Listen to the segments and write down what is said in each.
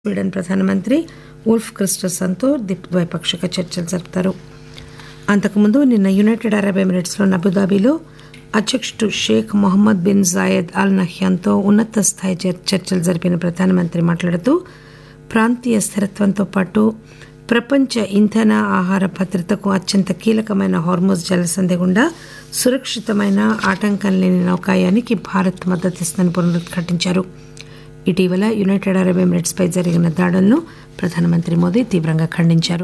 Sweden ప్రధానమంత్రి wolf క్రిస్టర్సన్తో ద్వైపాక్షిక చర్చలు జరుపుతారు అంతకుముందు నిన్న యునైటెడ్ అరబ్ ఎమిరేట్స్లోని అబుదాబిలో అధ్యక్షుడు Sheikh Mohammed bin Zayed Al నహ్యాన్తో ఉన్నత స్థాయి చర్- చర్చలు జరిపిన ప్రధానమంత్రి మాట్లాడుతూ ప్రాంతీయ స్థిరత్వంతో పాటు ప్రపంచ ఇంధన ఆహార భద్రతకు అత్యంత కీలకమైన హార్మోజ్ జలసంధి గుండా సురక్షితమైన ఆటంకం లేని నౌకాయానికి భారత్ మద్దతిస్తుందని పునరుద్ఘాటించారు ఇటీవల యునైటెడ్ అరబ్ ఎమిరేట్స్ పై జరిగిన దాడులను ప్రధానమంత్రి మోదీ తీవ్రంగా ఖండించారు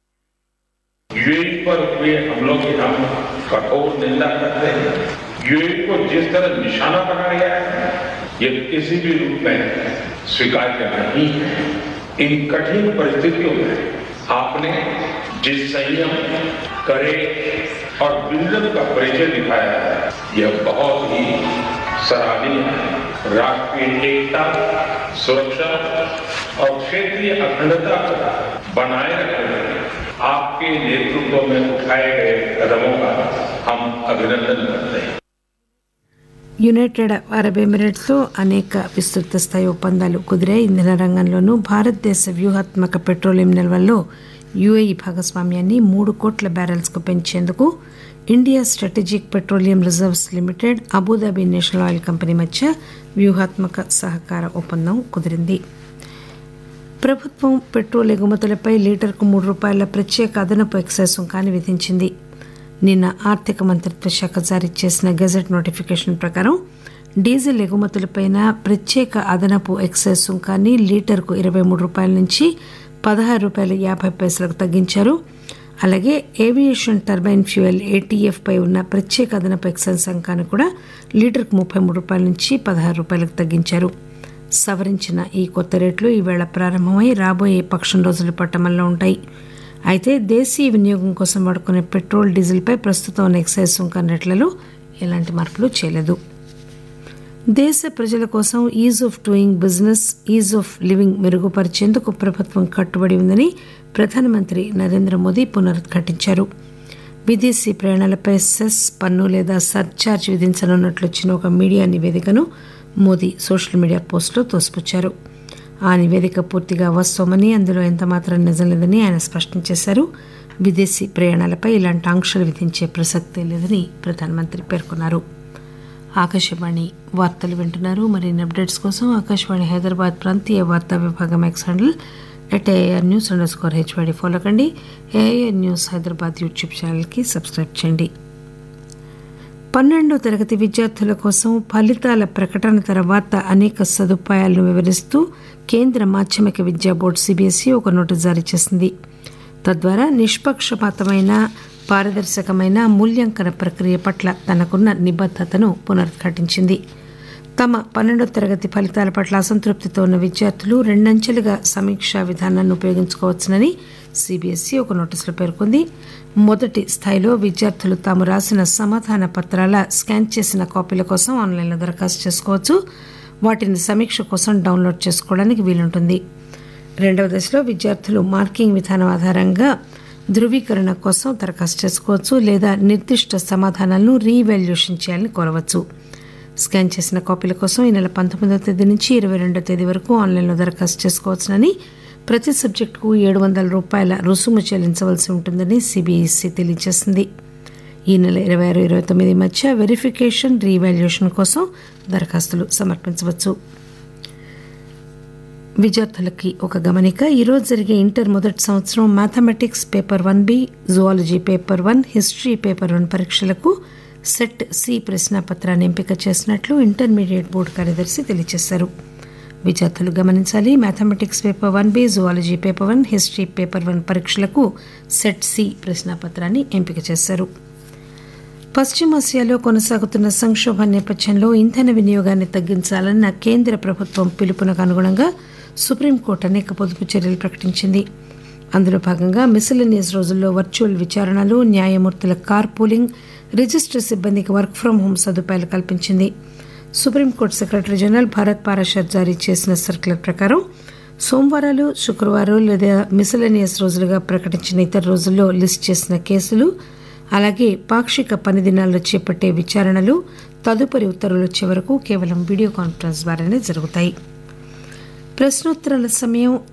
यूएई पर हुए हमलों की हम कठोर निंदा करते हैं यूएई को जिस तरह निशाना बनाया गया है ये किसी भी रूप में स्वीकार्य नहीं है इन कठिन परिस्थितियों में आपने जिस संयम करे और विजन का परिचय दिखाया है यह बहुत ही सराहनीय है राष्ट्रीय एकता सुरक्षा और क्षेत्रीय अखंडता को बनाए रखने में आपके नेतृत्व में उठाए गए कदमों का हम अभिनंदन करते हैं యునైటెడ్ అరబ్ ఎమిరేట్స్లో అనేక విస్తృత స్థాయి ఒప్పందాలు కుదిరాయి ఇంధన రంగంలోనూ భారతదేశ వ్యూహాత్మక పెట్రోలియం నిల్వల్లో యుఏఈ భాగస్వామ్యాన్ని మూడు కోట్ల బ్యారెల్స్కు పెంచేందుకు India strategic petroleum reserves limited Abu Dhabi national oil company మధ్య వ్యూహాత్మక సహకార ఒప్పందం కుదిరింది ప్రభుత్వం పెట్రోల్ ఎగుమతులపై లీటర్కు మూడు రూపాయల ప్రత్యేక అదనపు ఎక్సైజ్ సుంకాన్ని విధించింది నిన్న ఆర్థిక మంత్రిత్వ శాఖ జారీ చేసిన గెజెట్ నోటిఫికేషన్ ప్రకారం డీజిల్ ఎగుమతులపైన ప్రత్యేక అదనపు ఎక్సైజ్ సుంకాన్ని లీటర్కు ఇరవై మూడు రూపాయల నుంచి పదహారు రూపాయల యాభై పైసలకు తగ్గించారు అలాగే ఏవియేషన్ టర్బైన్ ఫ్యూయల్ ఏటీఎఫ్ పై ఉన్న ప్రత్యేక అదనపు ఎక్సైజ్ సుంకాన్ని కూడా లీటర్కు ముప్పై మూడు రూపాయల నుంచి పదహారు రూపాయలకు తగ్గించారు సవరించిన ఈ కొత్త రేట్లు ఈవేళ ప్రారంభమై రాబోయే పక్షం రోజుల పాటు అమల్లో ఉంటాయి అయితే దేశీయ వినియోగం కోసం వాడుకునే పెట్రోల్ డీజిల్పై ప్రస్తుతం ఉన్న ఎక్సైజ్ సుంకం రేట్లలో ఎలాంటి మార్పులు చేయలేదు దేశ ప్రజల కోసం ease of doing business ease of living మెరుగుపరిచేందుకు ప్రభుత్వం కట్టుబడి ఉందని ప్రధానమంత్రి నరేంద్ర మోదీ పునరుద్ఘాటించారు విదేశీ ప్రయాణాలపై సెస్ పన్ను లేదా సర్ఛార్జ్ విధించనున్నట్లు వచ్చిన ఒక మీడియా నివేదికను మోదీ సోషల్ మీడియా పోస్టులో తోసిపుచ్చారు ఆ నివేదిక పూర్తిగా వాస్తవమని అందులో ఎంతమాత్రం నిజం లేదని ఆయన స్పష్టం చేశారు విదేశీ ప్రయాణాలపై ఇలాంటి ఆంక్షలు విధించే ప్రసక్తే లేదని ప్రధానమంత్రి పేర్కొన్నారు ఆకాశవాణి వార్తలు వింటున్నారు మరిన్ని అప్డేట్స్ కోసం ఆకాశవాణి హైదరాబాద్ ప్రాంతీయ వార్తా విభాగం X handle at AR news underscore HYD follow కండి ఏఆర్ న్యూస్ హైదరాబాద్ యూట్యూబ్ ఛానల్కి సబ్స్క్రైబ్ చేయండి పన్నెండో తరగతి విద్యార్థుల కోసం ఫలితాల ప్రకటన తర్వాత అనేక సదుపాయాలను వివరిస్తూ కేంద్ర మాధ్యమిక విద్యా బోర్డు సిబిఎస్ఈ ఒక నోటీసు జారీ చేసింది తద్వారా నిష్పక్షపాతమైన పారదర్శకమైన మూల్యాంకన ప్రక్రియ పట్ల తనకున్న నిబద్ధతను పునరుద్ఘాటించింది తమ పన్నెండో తరగతి ఫలితాల పట్ల అసంతృప్తితో ఉన్న విద్యార్థులు రెండంచెలుగా సమీక్షా విధానాన్ని ఉపయోగించుకోవచ్చునని సిబిఎస్ఈ ఒక నోటీసులో పేర్కొంది మొదటి స్థాయిలో విద్యార్థులు తాము రాసిన సమాధాన పత్రాల స్కాన్ చేసిన కాపీల కోసం ఆన్లైన్లో దరఖాస్తు చేసుకోవచ్చు వాటిని సమీక్ష కోసం డౌన్లోడ్ చేసుకోవడానికి వీలుంటుంది రెండవ దశలో విద్యార్థులు మార్కింగ్ విధానం ఆధారంగా ధృవీకరణ కోసం దరఖాస్తు చేసుకోవచ్చు లేదా నిర్దిష్ట సమాధానాలను రీవాల్యుయేషన్ చేయాలని కోరవచ్చు స్కాన్ చేసిన కాపీల కోసం ఈ నెల పంతొమ్మిదవ తేదీ నుంచి ఇరవై రెండవ తేదీ వరకు ఆన్లైన్లో దరఖాస్తు చేసుకోవచ్చునని ప్రతి సబ్జెక్టుకు ఏడు వందల రూపాయల రుసుము చెల్లించవలసి ఉంటుందని సిబిఎస్ఈ తెలియజేసింది ఈ నెల ఇరవై ఆరు ఇరవై తొమ్మిది మధ్య వెరిఫికేషన్ రీవాల్యుయేషన్ కోసం దరఖాస్తులు సమర్పించవచ్చు విద్యార్థులకి ఒక గమనిక ఈరోజు జరిగే ఇంటర్ మొదటి సంవత్సరం mathematics paper one B zoology paper one history paper one పరీక్షలకు సెట్ సి ప్రశ్నాపత్రాన్ని ఎంపిక చేసినట్లు ఇంటర్మీడియట్ బోర్డు కార్యదర్శి తెలియజేశారు విద్యార్థులు గమనించాలి mathematics paper one B zoology paper one history paper one పరీక్షలకు సెట్ సి ప్రశ్నాపత్రాన్ని ఎంపిక చేశారు పశ్చిమాసియాలో కొనసాగుతున్న సంక్షోభం నేపథ్యంలో ఇంధన వినియోగాన్ని తగ్గించాలన్న కేంద్ర ప్రభుత్వం పిలుపునకు అనుగుణంగా సుప్రీంకోర్టు అనేక పొదుపు చర్యలు ప్రకటించింది అందులో భాగంగా మిసిలినియస్ రోజుల్లో వర్చువల్ విచారణలు న్యాయమూర్తుల కార్ పూలింగ్ రిజిస్టర్ సిబ్బందికి వర్క్ ఫ్రం హోం సదుపాయాలు కల్పించింది supreme court secretary general Bharat Parashar జారీ చేసిన సర్క్యులర్ ప్రకారం సోమవారాలు శుక్రవారం లేదా మిసలేనియస్ రోజులుగా ప్రకటించిన ఇతర రోజుల్లో లిస్ట్ చేసిన కేసులు అలాగే పాక్షిక పని దినాల్లో చేపట్టే విచారణలు తదుపరి ఉత్తర్వులు వచ్చే వరకు కేవలం వీడియో కాన్ఫరెన్స్ ద్వారానే జరుగుతాయి ప్రశ్నోత్తరాల సమయం